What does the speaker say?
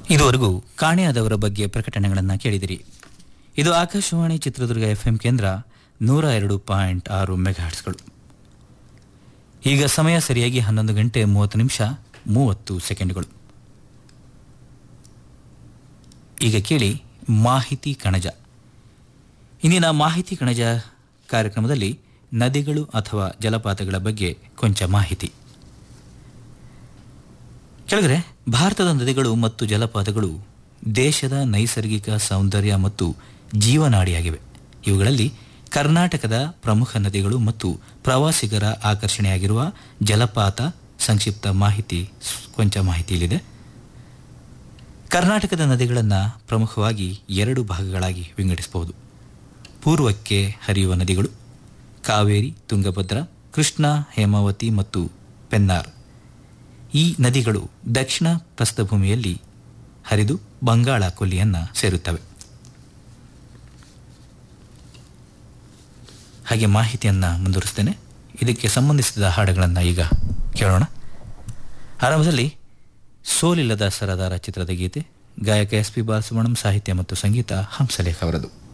ಇದುವರೆಗೂ ಕಾಣೆಯಾದವರ ಬಗ್ಗೆ ಪ್ರಕಟಣೆಗಳನ್ನು ಕೇಳಿದಿರಿ ಇದು ಆಕಾಶವಾಣಿ ಚಿತ್ರದುರ್ಗ ಎಫ್ಎಂ ಕೇಂದ್ರ ನೂರ ಎರಡು ಪಾಯಿಂಟ್ ಆರು ಮೆಗಾಹರ್ಟ್ಸ್ಗಳು ಈಗ ಸಮಯ ಸರಿಯಾಗಿ ಹನ್ನೊಂದು ಗಂಟೆ ಮೂವತ್ತು ನಿಮಿಷ ಮೂವತ್ತು ಸೆಕೆಂಡ್ಗಳು ಈಗ ಕೇಳಿ ಮಾಹಿತಿ ಕಣಜ ಇಂದಿನ ಮಾಹಿತಿ ಕಣಜ ಕಾರ್ಯಕ್ರಮದಲ್ಲಿ ನದಿಗಳು ಅಥವಾ ಜಲಪಾತಗಳ ಬಗ್ಗೆ ಕೊಂಚ ಮಾಹಿತಿ ಕೆಳಗರೆ ಭಾರತದ ನದಿಗಳು ಮತ್ತು ಜಲಪಾತಗಳು ದೇಶದ ನೈಸರ್ಗಿಕ ಸೌಂದರ್ಯ ಮತ್ತು ಜೀವನಾಡಿಯಾಗಿವೆ ಇವುಗಳಲ್ಲಿ ಕರ್ನಾಟಕದ ಪ್ರಮುಖ ನದಿಗಳು ಮತ್ತು ಪ್ರವಾಸಿಗರ ಆಕರ್ಷಣೆಯಾಗಿರುವ ಜಲಪಾತ ಸಂಕ್ಷಿಪ್ತ ಮಾಹಿತಿ ಸ್- ಕೊಂಚ ಮಾಹಿತಿಯಲ್ಲಿದೆ ಕರ್ನಾಟಕದ ನದಿಗಳನ್ನು ಪ್ರಮುಖವಾಗಿ ಎರಡು ಭಾಗಗಳಾಗಿ ವಿಂಗಡಿಸಬಹುದು ಪೂರ್ವಕ್ಕೆ ಹರಿಯುವ ನದಿಗಳು ಕಾವೇರಿ ತುಂಗಭದ್ರಾ ಕೃಷ್ಣ ಹೇಮಾವತಿ ಮತ್ತು ಪೆನ್ನಾರ್ ಈ ನದಿಗಳು ದಕ್ಷಿಣ ಪ್ರಸ್ಥಭೂಮಿಯಲ್ಲಿ ಹರಿದು ಬಂಗಾಳ ಕೊಲ್ಲಿಯನ್ನು ಸೇರುತ್ತವೆ ಹಾಗೆ ಮಾಹಿತಿಯನ್ನು ಮುಂದುವರಿಸ್ತೇನೆ ಇದಕ್ಕೆ ಸಂಬಂಧಿಸಿದ ಹಾಡುಗಳನ್ನು ಈಗ ಕೇಳೋಣ ಆರಂಭದಲ್ಲಿ ಸೋಲಿಲ್ಲದ ಸರದಾರ ಚಿತ್ರದ ಗೀತೆ ಗಾಯಕ ಎಸ್ ಪಿ ಬಾಲಸುಬ್ರಹ್ಮಣ್ಯಂ ಸಾಹಿತ್ಯ ಮತ್ತು ಸಂಗೀತ ಹಂಸಲೇಖ ಅವರದು